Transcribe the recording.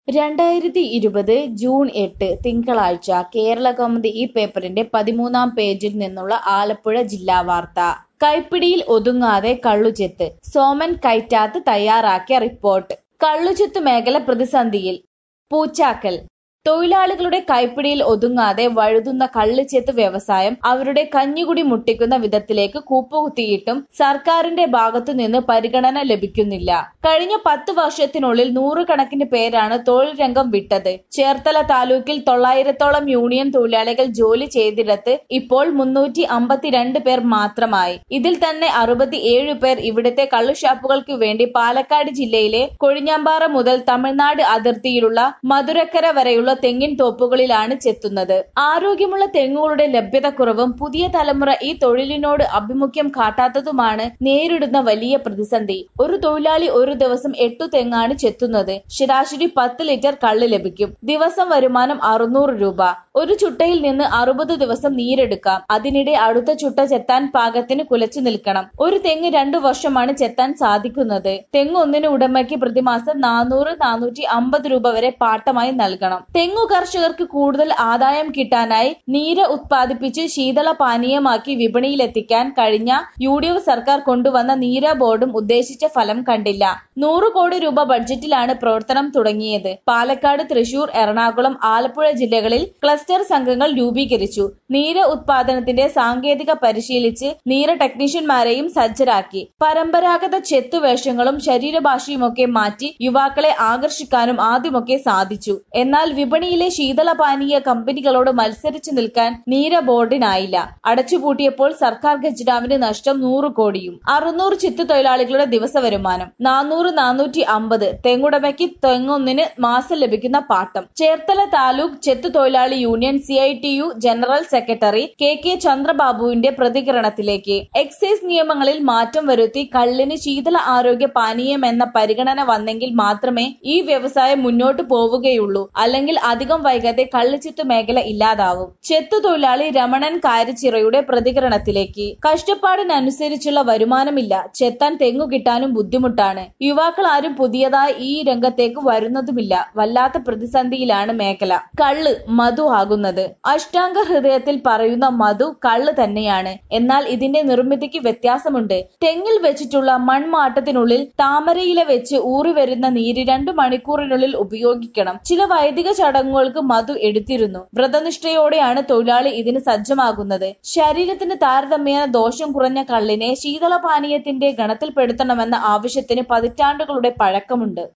രണ്ടായിരത്തി ഇരുപത് ജൂൺ എട്ട് തിങ്കളാഴ്ച കേരളകൗമുദി ഈ പേപ്പറിന്റെ പതിമൂന്നാം പേജിൽ നിന്നുള്ള ആലപ്പുഴ ജില്ലാ വാർത്ത കൈപ്പിടിയിൽ ഒതുങ്ങാതെ കള്ളുചെത്ത് സോമൻ കൈറ്റാത്ത് തയ്യാറാക്കിയ റിപ്പോർട്ട് കള്ളുചെത്ത് മേഖല പ്രതിസന്ധിയിൽ പൂച്ചാക്കൽ തൊഴിലാളികളുടെ കൈപ്പിടിയിൽ ഒതുങ്ങാതെ വഴുതുന്ന കള്ളുചെത്ത് വ്യവസായം അവരുടെ കഞ്ഞികുടി മുട്ടിക്കുന്ന വിധത്തിലേക്ക് കൂപ്പുകുത്തിയിട്ടും സർക്കാരിന്റെ ഭാഗത്തുനിന്ന് പരിഗണന ലഭിക്കുന്നില്ല കഴിഞ്ഞ പത്ത് വർഷത്തിനുള്ളിൽ നൂറുകണക്കിന് പേരാണ് തൊഴിൽ രംഗം വിട്ടത് ചേർത്തല താലൂക്കിൽ തൊള്ളായിരത്തോളം യൂണിയൻ തൊഴിലാളികൾ ജോലി ചെയ്തിടത്ത് ഇപ്പോൾ മുന്നൂറ്റി അമ്പത്തിരണ്ട് പേർ മാത്രമായി ഇതിൽ തന്നെ അറുപത്തിയേഴ് പേർ ഇവിടുത്തെ കള്ളുഷാപ്പുകൾക്ക് വേണ്ടി പാലക്കാട് ജില്ലയിലെ കൊഴിഞ്ഞാമ്പാറ മുതൽ തമിഴ്നാട് അതിർത്തിയിലുള്ള മധുരക്കര വരെയുള്ള തെങ്ങിൻ തോപ്പുകളിലാണ് ചെത്തുന്നത് ആരോഗ്യമുള്ള തെങ്ങുകളുടെ ലഭ്യതക്കുറവും പുതിയ തലമുറ ഈ തൊഴിലിനോട് അഭിമുഖ്യം കാട്ടാത്തതുമാണ് നേരിടുന്ന വലിയ പ്രതിസന്ധി ഒരു തൊഴിലാളി ഒരു ദിവസം എട്ടു തെങ്ങാണ് ചെത്തുന്നത് ശരാശരി പത്ത് ലിറ്റർ കള്ള് ലഭിക്കും ദിവസം വരുമാനം അറുന്നൂറ് രൂപ ഒരു ചുട്ടയിൽ നിന്ന് അറുപത് ദിവസം നീരെടുക്കാം അതിനിടെ അടുത്ത ചുട്ട ചെത്താൻ പാകത്തിന് കുലച്ചു നിൽക്കണം ഒരു തെങ്ങ് രണ്ടു വർഷമാണ് ചെത്താൻ സാധിക്കുന്നത് തെങ്ങ് ഒന്നിന് ഉടമയ്ക്ക് പ്രതിമാസം നാനൂറ് നാനൂറ്റി അമ്പത് രൂപ വരെ പാട്ടമായി നൽകണം തെങ്ങു കർഷകർക്ക് കൂടുതൽ ആദായം കിട്ടാനായി നീര് ഉത്പാദിപ്പിച്ച് ശീതള പാനീയമാക്കി വിപണിയിലെത്തിക്കാൻ കഴിഞ്ഞ യു ഡി എഫ് സർക്കാർ കൊണ്ടുവന്ന നീര ബോർഡും ഉദ്ദേശിച്ച ഫലം കണ്ടില്ല നൂറ് കോടി രൂപ ബഡ്ജറ്റിലാണ് പ്രവർത്തനം തുടങ്ങിയത് പാലക്കാട് തൃശൂർ എറണാകുളം ആലപ്പുഴ ജില്ലകളിൽ ക്ലസ്റ്റർ സംഘങ്ങൾ രൂപീകരിച്ചു നീര ഉത്പാദനത്തിന്റെ സാങ്കേതിക പരിശീലിച്ച് നീര ടെക്നീഷ്യന്മാരെയും സജ്ജരാക്കി പരമ്പരാഗത ചെത്തുവേഷങ്ങളും ശരീരഭാഷയുമൊക്കെ മാറ്റി യുവാക്കളെ ആകർഷിക്കാനും ആദ്യമൊക്കെ സാധിച്ചു എന്നാൽ വിപണിയിലെ ശീതളപാനീയ കമ്പനികളോട് മത്സരിച്ചു നിൽക്കാൻ നീര ബോർഡിനായില്ല അടച്ചുപൂട്ടിയപ്പോൾ സർക്കാർ ഖജനാവിന് നഷ്ടം നൂറ് കോടിയും അറുന്നൂറ് ചിത്തു തൊഴിലാളികളുടെ ദിവസ വരുമാനം നാനൂറ് നാനൂറ്റി അമ്പത് തെങ്ങുടമയ്ക്ക് തെങ്ങൊന്നിന് മാസം ലഭിക്കുന്ന പാട്ടം ചേർത്തല താലൂക്ക് ചെത്തു തൊഴിലാളി union C I T U general secretary K K ചന്ദ്രബാബുവിന്റെ പ്രതികരണത്തിലേക്ക് എക്സൈസ് നിയമങ്ങളിൽ മാറ്റം വരുത്തി കള്ളിന് ശീതള ആരോഗ്യ പാനീയം എന്ന പരിഗണന വന്നെങ്കിൽ മാത്രമേ ഈ വ്യവസായം മുന്നോട്ട് പോവുകയുള്ളൂ അല്ലെങ്കിൽ അധികം വൈകാതെ കള്ളിച്ചിത്ത് മേഖല ഇല്ലാതാവും ചെത്തു തൊഴിലാളി രമണൻ കാരിച്ചിറയുടെ പ്രതികരണത്തിലേക്ക് കഷ്ടപ്പാടിനനുസരിച്ചുള്ള വരുമാനമില്ല ചെത്താൻ തെങ്ങു കിട്ടാനും ബുദ്ധിമുട്ടാണ് യുവാക്കൾ ആരും പുതിയതായി ഈ രംഗത്തേക്ക് വരുന്നതുമില്ല വല്ലാത്ത പ്രതിസന്ധിയിലാണ് മേഖല കള്ള് മധു ആകുന്നത് അഷ്ടാംഗ ഹൃദയത്തിൽ പറയുന്ന മധു കള്ള് തന്നെയാണ് എന്നാൽ ഇതിന്റെ നിർമ്മിതിക്ക് വ്യത്യാസമുണ്ട് തെങ്ങിൽ വെച്ചിട്ടുള്ള മൺമാട്ടത്തിനുള്ളിൽ താമരയില വെച്ച് ഊറി വരുന്ന നീര് രണ്ടു മണിക്കൂറിനുള്ളിൽ ഉപയോഗിക്കണം ചില വൈദിക ചടങ്ങുകൾക്ക് മധു എടുത്തിരുന്നു വ്രതനിഷ്ഠയോടെയാണ് തൊഴിലാളി ഇതിന് സജ്ജമാകുന്നത് ശരീരത്തിന് താരതമ്യേന ദോഷം കുറഞ്ഞ കള്ളിനെ ശീതളപാനീയത്തിന്റെ ഗണത്തിൽപ്പെടുത്തണമെന്ന ആവശ്യത്തിന് പതിറ്റാണ്ടുകളുടെ പഴക്കമുണ്ട്